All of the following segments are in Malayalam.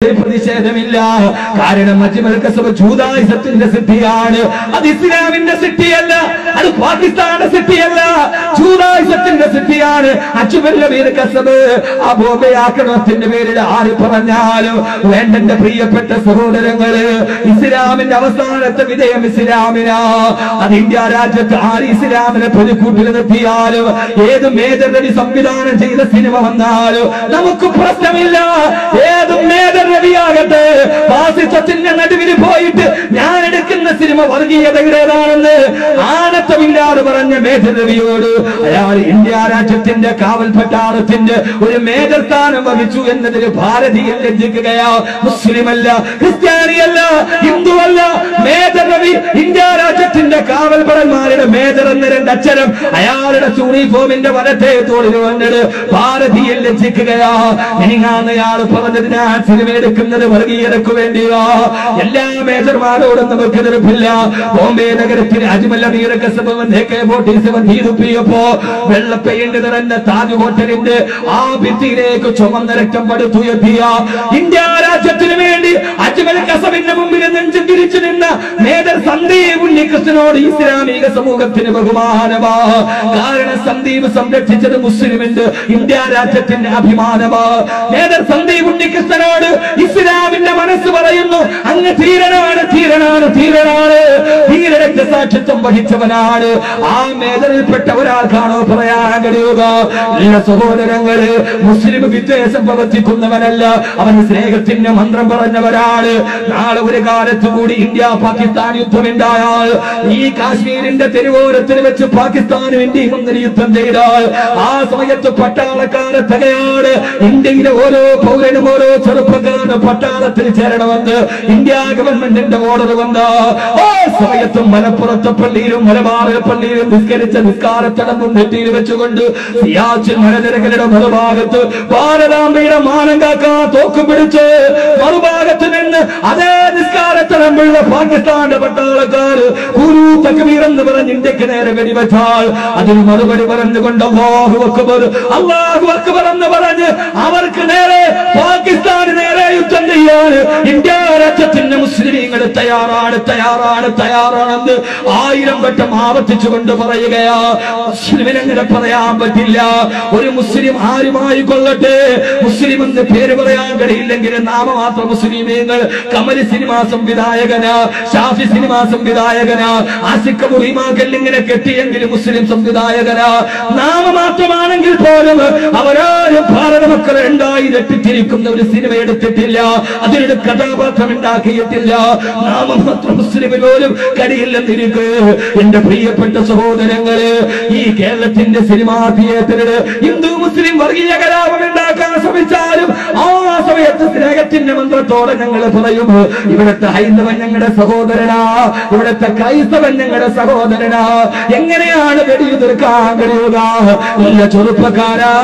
പ്രതിഷേധമില്ല കാരണം അജ്മൽ കസബ് ജൂതായുസത്തിന്റെ സിദ്ധിയാണ് അത് ഇസ്ലാമിന്റെ സിദ്ധിയല്ല അത് പാകിസ്ഥാന്റെ സിദ്ധിയല്ല ജൂതായുസത്തിന്റെ സിദ്ധിയാണ് അജ്മൽ നബീർ കസബ് ആ ബോംബെ ആക്രമണത്തിന്റെ പേരിൽ ആര് പറഞ്ഞാലും വേണ്ട എന്റെ പ്രിയപ്പെട്ട സഹോദരങ്ങള് ഇസ്ലാമിന്റെ അവസാനത്തെ വിജയം ഇസ്ലാമിനാ അത് ഇന്ത്യ രാജ്യത്ത് ആര് ഇസ്ലാമിനെ പ്രതിക്കൂട്ടിൽ നിർത്തിയാലും ഏത് മേജർ രവി സംവിധാനം ചെയ്ത സിനിമ വന്നാലും നമുക്ക് പ്രശ്നമില്ല ഏത് മേജർ രവിയാകട്ടെ ഫാസിസത്തിന്റെ നടുവിൽ പോയിട്ട് ഞാൻ എടുക്കുന്ന സിനിമ വർഗീയതയുടേതാണെന്ന് ആനത്തമില്ലാതെ പറഞ്ഞ മേജർ രവിയോട് അയാൾ ഇന്ത്യ രാജ്യത്തിന്റെ കാവൽ പട്ടാളത്തിന്റെ ഒരു മേജർ സ്ഥാനം വഹിച്ചു എന്നതിന് ഭാരതീയൻ ലജ്ജിക്കുകയാ മുസ്ലിമല്ല ക്രിസ്ത്യാനിയല്ല ഹിന്ദുവല്ല മേജർ രവി ഇന്ത്യ രാജ്യത്തിന്റെ കാവൽ പടന്മാരുടെ മേജർ എന്ന രണ്ടക്ഷരം അയാളുടെ യൂണിഫോമിന്റെ വലത്തെ തോളിൽ വന്നത് ഭാരതീയൻ ലജ്ജിക്കുകയാ മിനിങ്ങാന്ന് അയാൾ പറഞ്ഞതിനാ സിനിമ എടുക്കുന്നത് വർഗീയതയ്ക്ക് വേണ്ടിയോ എല്ലാ മേജർമാരോടും നമുക്ക് എതിർപ്പില്ല ബോംബെ നഗരത്തിൽ Ajmal Amir Kasab K forty seven തീരുപ്പിയപ്പോ വെള്ളപ്പെയിന്റ് നിറഞ്ഞ താജ് ഹോട്ടലിന്റെ ആ ഭിത്തിയിലേക്ക് ചുമന്ന രക്തം പടുത്തുയർത്തിയ ഇന്ത്യ രാജ്യത്തിന് വേണ്ടി അജ്മൽ കസബിന്റെ മുമ്പിൽ നെഞ്ചും തിരിച്ചു നിന്ന മേജർ സന്ദീപ് ഉണ്ണികൃഷ്ണനോട് ഇസ്ലാമിക സമൂഹത്തിന് ബഹുമാനമാ കാരണം സന്ദീപ് സംരക്ഷിച്ചത് മുസ്ലിമിന്റെ ഇന്ത്യ രാജ്യത്തിന്റെ അഭിമാനമാ മേജർ സന്ദീപ് ഉണ്ണികൃഷ്ണനോട് ഇസ്ലാമിന്റെ മനസ്സ് പറയുന്നു അങ്ങ് ധീരനാണ് ധീരനാണ് ധീരനാണ് ധീരരക്ത സാക്ഷിത്വം വഹിച്ചവനാണ് ആ മേഖലയിൽപ്പെട്ട ഒരാൾക്കാണോ പറയാൻ കഴിയുക എല്ലാ സഹോദരങ്ങള് മുസ്ലിം വിദ്വേഷം പ്രവർത്തിക്കുന്നവനല്ല അവൻ സ്നേഹത്തിന്റെ മന്ത്രം പറഞ്ഞവരാണ് നാളെ ഒരു കാലത്ത് കൂടി ഇന്ത്യ പാകിസ്ഥാൻ യുദ്ധമുണ്ടായാൽ ഈ കാശ്മീരിന്റെ തെരുവോരത്തിൽ വെച്ച് പാകിസ്ഥാനും ഇന്ത്യയും ഒന്നിന് യുദ്ധം ചെയ്താൽ ആ സമയത്ത് പട്ടാളക്കാരെ തകയാണ് ഇന്ത്യയിലെ ഓരോ പൗരനും ഓരോ ചെറുപ്പക്കാരനും പട്ടാളത്തിൽ ചേരണമെന്ന് ഇന്ത്യ ഗവൺമെന്റിന്റെ ഓർഡർ വന്ന ആ സമയത്തും മലപ്പുറത്തെ പള്ളിയിലും മലബാറിലെ പള്ളിയിലും നിസ്കരിച്ച നിസ്കാരത്തടമ്പും നെറ്റിയിൽ വെച്ചുകൊണ്ട് സിയാച്ചിൻ മലനിരകളുടെ മറുഭാഗത്ത് ഭാരതാംബയുടെ മാനം കാക്കാൻ തോക്ക് പിടിച്ച് മറുഭാഗത്ത് നിന്ന് അതേ നിസ്കാരത്തടമ്പുള്ള പാകിസ്ഥാന്റെ പട്ടാളക്കാര് കുരു തക്ബീർ എന്ന് പറഞ്ഞ് ഇന്ത്യക്ക് നേരെ വെടിവെച്ചാൽ അതിന് മറുപടി പറഞ്ഞുകൊണ്ട് അള്ളാഹു അക്ബർ അള്ളാഹു അക്ബർ എന്ന് പറഞ്ഞ് അവർക്ക് നേരെ പാകിസ്ഥാന് നേരെ യുദ്ധം ചെയ്യാൻ ഇന്ത്യ രാജ്യത്തിന്റെ മുസ്ലിമീങ്ങൾ തയ്യാറാണ് തയ്യാറാണ് തയ്യാറാണെന്ന് ആയിരം വട്ടം ആവർത്തിച്ചുകൊണ്ട് പറയുകയാ മുസ്ലിമിന് അങ്ങനെ പറയാൻ പറ്റില്ല ഒരു മുസ്ലിം ആരുമായി കൊള്ളട്ടെ മുസ്ലിം എന്ന് പേര് പറയാൻ കഴിയില്ലെങ്കിൽ നാമമാത്ര മുസ്ലിമീങ്ങൾ കമല് സിനിമാ സംവിധായകനാ ഷാഫി സിനിമാ സംവിധായകനാ ആസിക്ക മുറിമാക്കൽ ഇങ്ങനെ കെട്ടിയെങ്കിൽ മുസ്ലിം സംവിധായകനാ നാമമാത്രമാണെങ്കിൽ പോലും അവരാരും ഭാരത മക്കളെ രണ്ടായി രട്ടിത്തിരിക്കുന്ന ഒരു സിനിമ എടുത്തിട്ടില്ല അതിനൊരു കഥാപാത്രം ഉണ്ടാക്കിയിട്ടില്ല നാമമാത്രം മുസ്ലിമിന് പോലും കഴിയില്ലെന്നിരിക്ക് എന്റെ പ്രിയപ്പെട്ട സഹോദരങ്ങള് ഈ കേരളത്തിന്റെ സിനിമാ തിയേറ്ററില് ഹിന്ദു മുസ്ലിം വർഗീയ കലാപം ഉണ്ടാക്കാൻ ശ്രമിച്ചാലും ആ സമയത്ത് സ്നേഹത്തിന്റെ മന്ത്രത്തോടെ ഞങ്ങൾ പറയും ഇവിടുത്തെ ഹൈന്ദവൻ ഞങ്ങളുടെ സഹോദരനാ ഇവിടുത്തെ ക്രൈസ്തവൻ ഞങ്ങളുടെ സഹോദരനാ എങ്ങനെയാണ് വെടിയുതിർക്കാൻ കഴിയുക നല്ല ചെറുപ്പക്കാരാ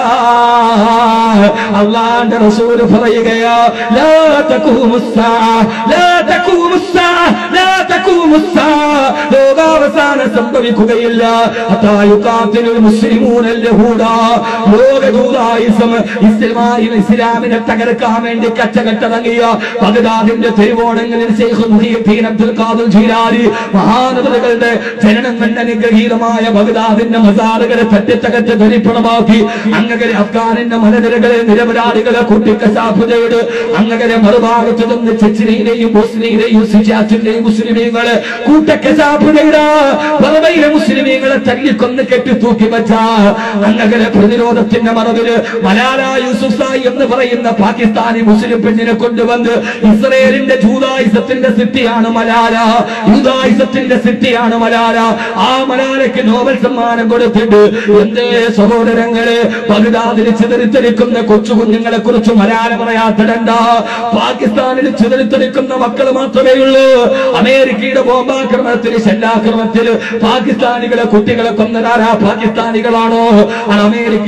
അള്ളാന്റെ റസൂല് പറയുകയാ ലാ തഖൂമുസ്സാ ലാ തഖൂമുസ്സാ ലാ തഖൂമുസ്സാ ലോകാവസാനം സംഭവിക്കുകയില്ല ഹത്താ യുഖാത്തിലുൽ മുസ്ലിമൂനൽ യഹൂദ ലോകദൂതായിസം ഇസ്ലാമിനെ ഇസ്ലാമിനെ തകർക്കാൻ വേണ്ടി കച്ചകെട്ടിറങ്ങിയ ബഗ്ദാദിന്റെ തെരുവോടങ്ങളിൽ Sheikh Muhiyuddin Abdul Qadir Jilani മഹാനവറുകളുടെ ജനനം കൊണ്ട് അനുഗ്രഹീതമായ ബഗ്ദാദിന്റെ മസാറുകളെ തട്ടിത്തകച്ച് ധരിപ്പണമാക്കി അങ്ങനെ അഫ്ഗാനിന്റെ മലനിരകളെ നിരപരാധികളെ കുട്ടിക്കശാപ്പ് ചെയ്ത് അങ്ങനെ മറുഭാഗത്ത് നിന്ന് ചെച്ചിനെയും ബോസ്നിയിലെയും സിജാറ്റിന്റെയും മുസ്ലിമീങ്ങളെ കൂട്ടക്കശാപ്പ് ചെയ്ത ബർമയിലെ മുസ്ലിമീങ്ങളെ തല്ലിക്കൊന്ന് കെട്ടി തൂക്കി വെച്ച അങ്ങനെ പ്രതിരോധത്തിന്റെ മറവില് മലാല യൂസുഫായി എന്ന് പറയുന്ന പാകിസ്ഥാനി മുസ്ലിം പെണ്ണിനെ കൊണ്ടുവന്ന് ഇസ്രയേലിന്റെ ജൂതായുസത്തിന്റെ സിറ്റിയാണ് മലാല യൂതായുസത്തിന്റെ സിറ്റിയാണ് മലാല ആ മലാലയ്ക്ക് നോബൽ സമ്മാനം കൊടുത്തിട്ട് എന്തേ സഹോദരങ്ങളെ ബഗ്ദാദിൽ ചിതറിത്തെറിക്കുന്ന കൊച്ചു കുഞ്ഞുങ്ങളെ കുറിച്ച് മലാല പറയാത്തിടണ്ട പാകിസ്ഥാനിൽ ചിതറിത്തെറിക്കുന്ന മക്കൾ മാത്രമേ ഉള്ളൂ അമേരിക്കയുടെ ബോംബാക്രമണത്തിൽ ശല്ലാക്രമണത്തിൽ പാകിസ്ഥാനികളെ കുട്ടികളെ കൊന്നതാരാ പാകിസ്ഥാനികളാണോ അത് അമേരിക്കയുടെ തീവ്ര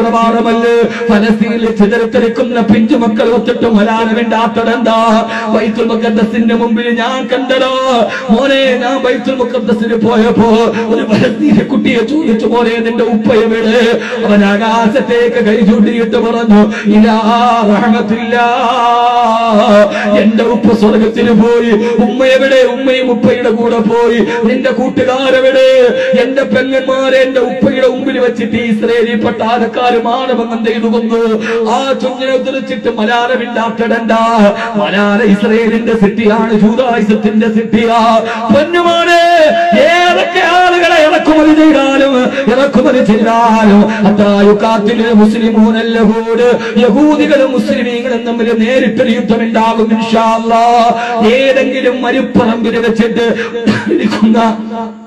തീവ്രവാദമല്ല ഫലസ്തീനിൽ ചിതറിത്തെറിക്കുന്ന പിഞ്ചുമക്കൾ ഒത്തിട്ട് മലാന വേണ്ടാത്തതെന്താ ബൈത്തുൽ മുഖദ്ദസിന്റെ മുമ്പിൽ ഞാൻ കണ്ടടോ മോനെ ഞാൻ ബൈത്തുൽ മുഖദ്ദസിന് പോയപ്പോ ഒരു ഫലസ്തീനെ കുട്ടിയെ ചോദിച്ചു പോലെ നിന്റെ ഉപ്പയവിടെ അവൻ ആകാശത്തേക്ക് കൈ ചൂണ്ടിയിട്ട് പറഞ്ഞു ഇലാ റഹ്മത്തില്ല എന്റെ ഉപ്പ സ്വർഗത്തിന് പോയി ഉമ്മ എവിടെ ഉമ്മയും ഉപ്പയുടെ കൂടെ പോയി നിന്റെ കൂട്ടുകാരെവിടെ എന്റെ പെങ്ങന്മാരെ എന്റെ ഉപ്പയുടെ മുമ്പിൽ വെച്ചിട്ട് ഇസ്രയേലി പട്ടാളക്കാര് മാനഭംഗം ചെയ്തു വന്നു ആ ചുഞ്ഞിനെ ഉദ്ധരിച്ചിട്ട് മലാരമില്ലാത്തടണ്ട മലാര ഇസ്രയേലിന്റെ സിറ്റിയാണ് ജൂതായുസത്തിന്റെ സിറ്റിയാ പൊന്നുമാനെ ഏതൊക്കെ ആളുകളെ ഇറക്കുമതി ചെയ്താലും ഇറക്കുമതി ചെയ്താലും അത്തായുക്കാത്തിൽ മുസ്ലിമൂനല്ലഹൂട് യഹൂദികളും മുസ്ലിമീങ്ങളും തമ്മിൽ നേരിട്ടൊരു യുദ്ധമുണ്ടാകും ഇൻഷാ അല്ലാ. ഏതെങ്കിലും മരുപ്പറമ്പിൽ വെച്ചിട്ട് ഇരിക്കുന്ന